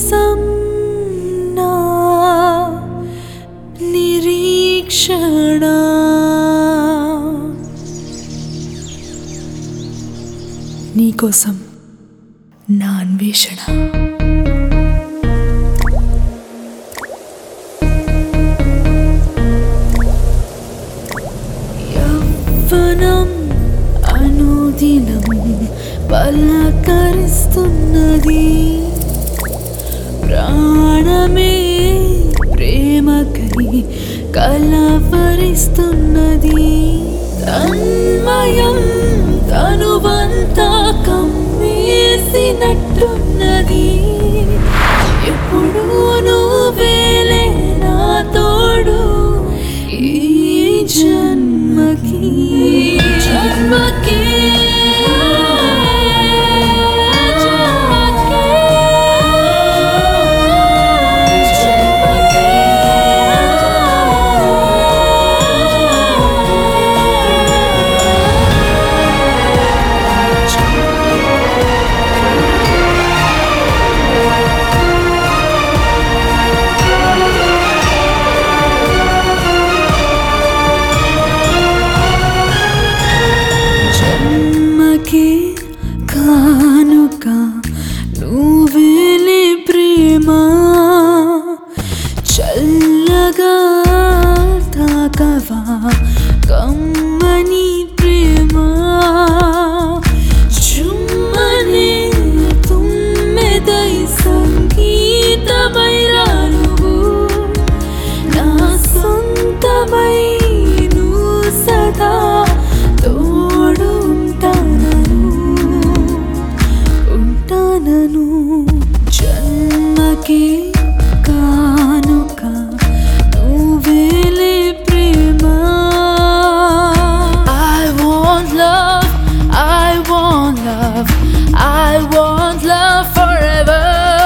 కోసం నా నిరీక్షణ నీకోసం నా అన్వేషణ యవ్వనం అనుదినం పలకరిస్తున్నది ప్రాణమే ప్రేమకై కలవరిస్తున్నది తన్మయం తనువంతా కమ్మేసినట్టున్నది ఎప్పుడు నువ్వేలే నా తోడు ఈ జన్మకి జన్మకి జన్మకి కానుక నువ్వేలే ప్రేమ చల్లగా తాకవా కమ్మని ప్రేమ చుమ్మనే తుమ్మెదై సంగీతమై రానువు నా సొంతమై నువ్వు సదా తోడు ఉంటానను ఉంటానను జన్మకే కానుక నువ్వేలే ప్రేమ I want love, I want love, I want love forever.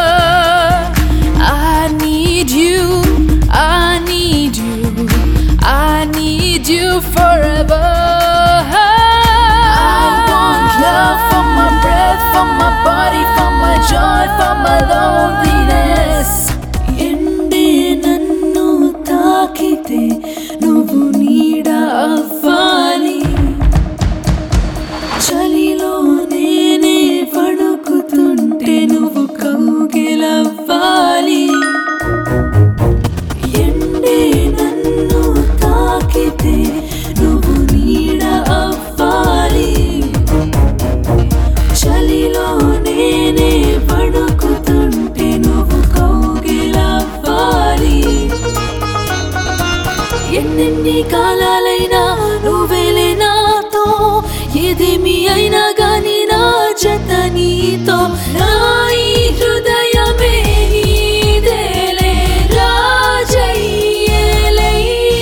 I need you, I need you, I need you forever. I want love for my breath, for my body, for my joy, for my loneliness. ఎండే నన్ను తాకితే నువ్వు నీడ అవ్వాలి చలిలో నేనే పడుకుతుంటే నువ్వు కౌగిలవ్వాలి ఎండే నన్ను తాకితే నువ్వు నీడ అవ్వాలి చలిలో నేనే పడుకుతుంటే నువ్వు కౌగిలవ్వాలి ఎన్నెన్ని కాలాలైనా నువ్వేలే నాతో ఏదేమి అయినా గాని నా జత నీతో నా ఈ హృదయమే నీదేలే రాజయ్యేలై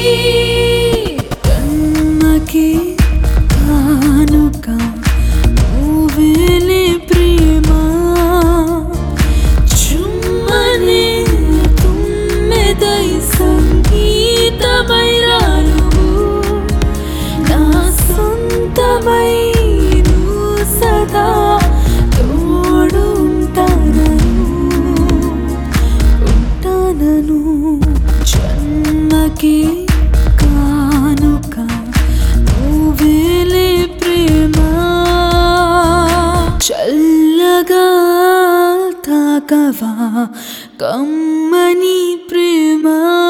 జన్మకి కానుక నువ్వేలే ప్రేమ చుమ్మనే తుమ్మెదై సంగీతమై రానువు నా సొంతమై నువ్వు సదా తోడు ఉంటానను ఉంటానను జన్మకి కానుక నువ్వేలే ప్రేమ చల్లగా తాకవా కమ్మని ప్రేమ